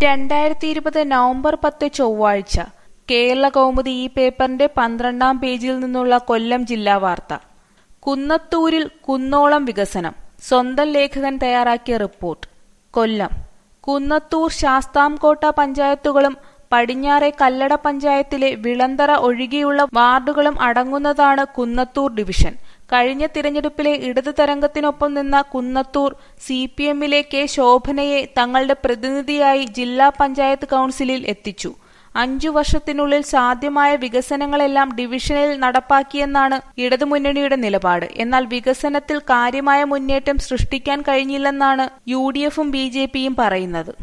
രണ്ടായിരത്തി ഇരുപത് നവംബർ പത്ത് ചൊവ്വാഴ്ച കേരള കൗമുദി ഈ പേപ്പറിന്റെ പന്ത്രണ്ടാം പേജിൽ നിന്നുള്ള കൊല്ലം ജില്ലാ വാർത്ത കുന്നത്തൂരിൽ കുന്നോളം വികസനം സ്വന്തം ലേഖകൻ തയ്യാറാക്കിയ റിപ്പോർട്ട് കൊല്ലം കുന്നത്തൂർ ശാസ്താംകോട്ട പഞ്ചായത്തുകളും പടിഞ്ഞാറെ കല്ലട പഞ്ചായത്തിലെ വിളന്തറ ഒഴികെയുള്ള വാർഡുകളും അടങ്ങുന്നതാണ് കുന്നത്തൂർ ഡിവിഷൻ കഴിഞ്ഞ തിരഞ്ഞെടുപ്പിലെ ഇടത് തരംഗത്തിനൊപ്പം നിന്ന കുന്നത്തൂർ സി പി എമ്മിലെ കെ ശോഭനയെ തങ്ങളുടെ പ്രതിനിധിയായി ജില്ലാ പഞ്ചായത്ത് കൗൺസിലിൽ എത്തിച്ചു അഞ്ചു വർഷത്തിനുള്ളിൽ സാധ്യമായ വികസനങ്ങളെല്ലാം ഡിവിഷനിൽ നടപ്പാക്കിയെന്നാണ് ഇടതുമുന്നണിയുടെ നിലപാട് എന്നാൽ വികസനത്തിൽ കാര്യമായ മുന്നേറ്റം സൃഷ്ടിക്കാൻ കഴിഞ്ഞില്ലെന്നാണ് യു ഡി എഫും ബി ജെ പിയും പറയുന്നത്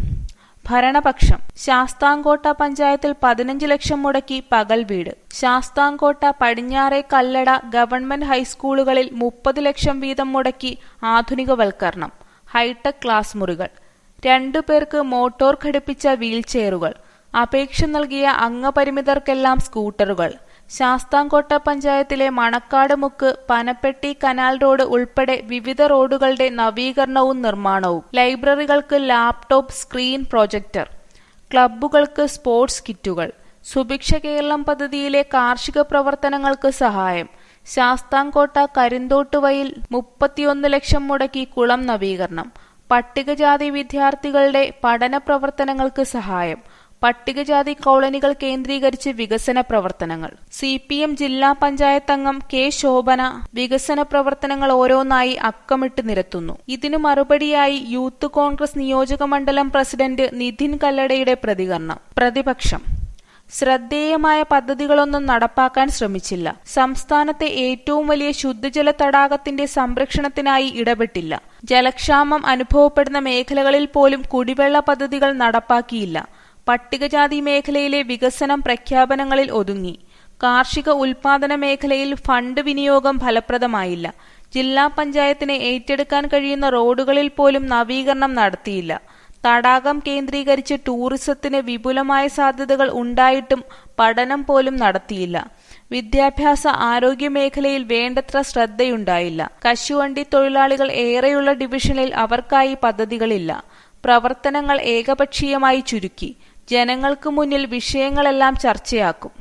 ഭരണപക്ഷം ശാസ്താംകോട്ട പഞ്ചായത്തിൽ പതിനഞ്ച് ലക്ഷം മുടക്കി പകൽ വീട് ശാസ്താംകോട്ട പടിഞ്ഞാറെ കല്ലട ഗവൺമെന്റ് ഹൈസ്കൂളുകളിൽ മുപ്പത് ലക്ഷം വീതം മുടക്കി ആധുനികവൽക്കരണം ഹൈടെക് ക്ലാസ് മുറികൾ രണ്ടു പേർക്ക് മോട്ടോർ ഘടിപ്പിച്ച വീൽചെയറുകൾ അപേക്ഷ നൽകിയ അംഗപരിമിതർക്കെല്ലാം സ്കൂട്ടറുകൾ ശാസ്താംകോട്ട പഞ്ചായത്തിലെ മണക്കാട് മുക്ക് പനപ്പെട്ടി കനാൽ റോഡ് ഉൾപ്പെടെ വിവിധ റോഡുകളുടെ നവീകരണവും നിർമ്മാണവും ലൈബ്രറികൾക്ക് ലാപ്ടോപ്പ് സ്ക്രീൻ പ്രൊജക്ടർ ക്ലബ്ബുകൾക്ക് സ്പോർട്സ് കിറ്റുകൾ സുഭിക്ഷ കേരളം പദ്ധതിയിലെ കാർഷിക പ്രവർത്തനങ്ങൾക്ക് സഹായം ശാസ്താംകോട്ട കരിന്തോട്ടുവയിൽ മുപ്പത്തിയൊന്ന് ലക്ഷം മുടക്കി കുളം നവീകരണം പട്ടികജാതി വിദ്യാർത്ഥികളുടെ പഠന പ്രവർത്തനങ്ങൾക്ക് സഹായം പട്ടികജാതി കോളനികൾ കേന്ദ്രീകരിച്ച് വികസന പ്രവർത്തനങ്ങൾ സി പി എം ജില്ലാ പഞ്ചായത്ത് അംഗം കെ ശോഭന വികസന പ്രവർത്തനങ്ങൾ ഓരോന്നായി അക്കമിട്ട് നിരത്തുന്നു ഇതിനു മറുപടിയായി യൂത്ത് കോൺഗ്രസ് നിയോജക മണ്ഡലം പ്രസിഡന്റ് നിതിൻ കല്ലടയുടെ പ്രതികരണം പ്രതിപക്ഷം ശ്രദ്ധേയമായ പദ്ധതികളൊന്നും നടപ്പാക്കാൻ ശ്രമിച്ചില്ല സംസ്ഥാനത്തെ ഏറ്റവും വലിയ ശുദ്ധജല തടാകത്തിന്റെ സംരക്ഷണത്തിനായി ഇടപെട്ടില്ല ജലക്ഷാമം അനുഭവപ്പെടുന്ന മേഖലകളിൽ പോലും കുടിവെള്ള പദ്ധതികൾ നടപ്പാക്കിയില്ല പട്ടികജാതി മേഖലയിലെ വികസനം പ്രഖ്യാപനങ്ങളിൽ ഒതുങ്ങി കാർഷിക ഉൽപാദന മേഖലയിൽ ഫണ്ട് വിനിയോഗം ഫലപ്രദമായില്ല ജില്ലാ പഞ്ചായത്തിന് ഏറ്റെടുക്കാൻ കഴിയുന്ന റോഡുകളിൽ പോലും നവീകരണം നടത്തിയില്ല തടാകം കേന്ദ്രീകരിച്ച് ടൂറിസത്തിന് വിപുലമായ സാധ്യതകൾ ഉണ്ടായിട്ടും പഠനം പോലും നടത്തിയില്ല വിദ്യാഭ്യാസ ആരോഗ്യ മേഖലയിൽ വേണ്ടത്ര ശ്രദ്ധയുണ്ടായില്ല കശുവണ്ടി തൊഴിലാളികൾ ഏറെയുള്ള ഡിവിഷനിൽ അവർക്കായി പദ്ധതികളില്ല പ്രവർത്തനങ്ങൾ ഏകപക്ഷീയമായി ചുരുക്കി ജനങ്ങൾക്ക് മുന്നിൽ വിഷയങ്ങളെല്ലാം ചർച്ചയാക്കും